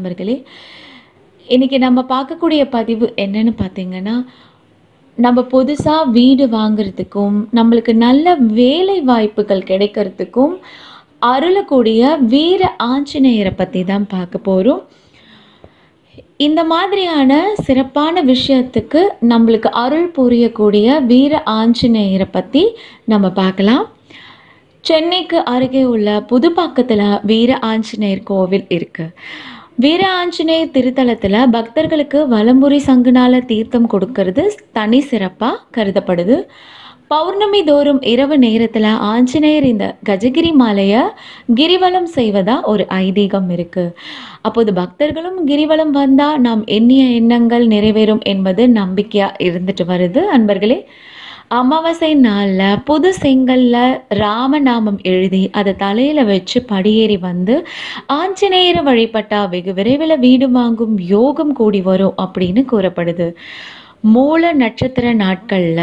அன்பர்களே இன்னைக்கு நம்ம பார்க்கக்கூடிய பதிவு என்னன்னு பார்த்தீங்கன்னா நம்ம புதுசாக வீடு வாங்குறதுக்கும் நம்மளுக்கு நல்ல வேலை வாய்ப்புகள் கிடைக்கிறதுக்கும் அருளக்கூடிய வீர ஆஞ்சநேயரை பற்றி தான் பார்க்க போகிறோம் இந்த மாதிரியான சிறப்பான விஷயத்துக்கு நம்மளுக்கு அருள் புரியக்கூடிய வீர ஆஞ்சநேயரை பற்றி நம்ம பார்க்கலாம் சென்னைக்கு அருகே உள்ள புதுப்பாக்கத்தில் வீர ஆஞ்சநேயர் கோவில் இருக்கு வீர ஆஞ்சநேயர் திருத்தலத்தில் பக்தர்களுக்கு வலம்புரி சங்குனால தீர்த்தம் கொடுக்கறது தனி சிறப்பாக கருதப்படுது பௌர்ணமி தோறும் இரவு நேரத்தில் ஆஞ்சநேயர் இந்த கஜகிரி மாலையை கிரிவலம் செய்வதா ஒரு ஐதீகம் இருக்கு அப்போது பக்தர்களும் கிரிவலம் வந்தால் நாம் எண்ணிய எண்ணங்கள் நிறைவேறும் என்பது நம்பிக்கையாக இருந்துட்டு வருது அன்பர்களே அமாவாசை நாளில் புது செங்கல்ல ராமநாமம் எழுதி அதை தலையில் வச்சு படியேறி வந்து ஆஞ்சநேயரை வழிபட்டா வெகு விரைவில் வீடு வாங்கும் யோகம் கூடி வரும் அப்படின்னு கூறப்படுது மூல நட்சத்திர நாட்களில்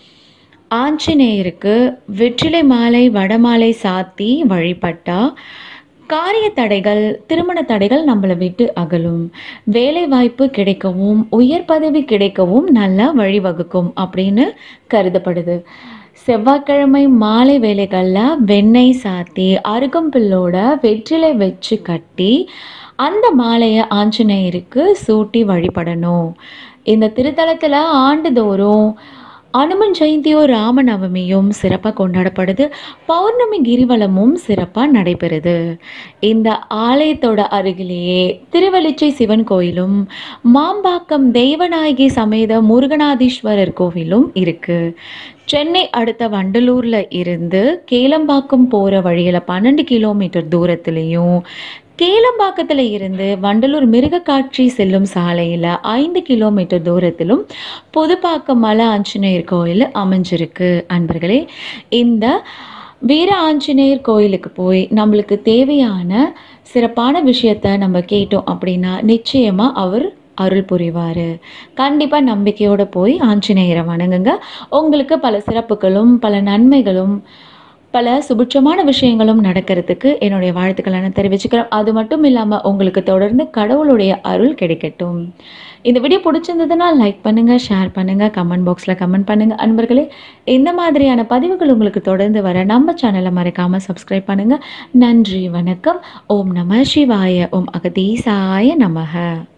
ஆஞ்சநேயருக்கு வெற்றிலை மாலை வடமாலை சாத்தி வழிபட்டா காரிய தடைகள் திருமண தடைகள் நம்மளை விட்டு அகலும் வேலை வாய்ப்பு கிடைக்கவும் உயர் பதவி கிடைக்கவும் நல்லா வழிவகுக்கும் அப்படின்னு கருதப்படுது செவ்வாய்க்கிழமை மாலை வேலைகளில் வெண்ணெய் சாத்தி அருகம்பில்லோட வெற்றிலை வச்சு கட்டி அந்த மாலையை ஆஞ்சநேயருக்கு சூட்டி வழிபடணும் இந்த திருத்தலத்தில் ஆண்டுதோறும் அனுமன் ஜெயந்தியும் ராமநவமியும் சிறப்பாக கொண்டாடப்படுது பௌர்ணமி கிரிவலமும் சிறப்பாக நடைபெறுது இந்த ஆலயத்தோட அருகிலேயே திருவெளிச்சை சிவன் கோயிலும் மாம்பாக்கம் தெய்வநாயகி சமேத முருகநாதீஸ்வரர் கோவிலும் இருக்கு சென்னை அடுத்த வண்டலூரில் இருந்து கேளம்பாக்கம் போகிற வழியில் பன்னெண்டு கிலோமீட்டர் தூரத்துலேயும் கேளம்பாக்கத்தில் இருந்து வண்டலூர் மிருகக்காட்சி செல்லும் சாலையில் ஐந்து கிலோமீட்டர் தூரத்திலும் புதுப்பாக்கம் மலை ஆஞ்சநேயர் கோயில் அமைஞ்சிருக்கு அன்பர்களே இந்த வீர ஆஞ்சநேயர் கோயிலுக்கு போய் நம்மளுக்கு தேவையான சிறப்பான விஷயத்த நம்ம கேட்டோம் அப்படின்னா நிச்சயமாக அவர் அருள் புரிவார் கண்டிப்பாக நம்பிக்கையோடு போய் ஆஞ்சநேயரை வணங்குங்க உங்களுக்கு பல சிறப்புகளும் பல நன்மைகளும் பல சுபிட்சமான விஷயங்களும் நடக்கிறதுக்கு என்னுடைய வாழ்த்துக்களை நான் தெரிவிச்சுக்கிறேன் அது மட்டும் இல்லாமல் உங்களுக்கு தொடர்ந்து கடவுளுடைய அருள் கிடைக்கட்டும் இந்த வீடியோ பிடிச்சிருந்ததுன்னா லைக் பண்ணுங்கள் ஷேர் பண்ணுங்கள் கமெண்ட் பாக்ஸில் கமெண்ட் பண்ணுங்கள் அன்பர்களே இந்த மாதிரியான பதிவுகள் உங்களுக்கு தொடர்ந்து வர நம்ம சேனலை மறக்காமல் சப்ஸ்கிரைப் பண்ணுங்கள் நன்றி வணக்கம் ஓம் நம சிவாய ஓம் அகதீசாய நமக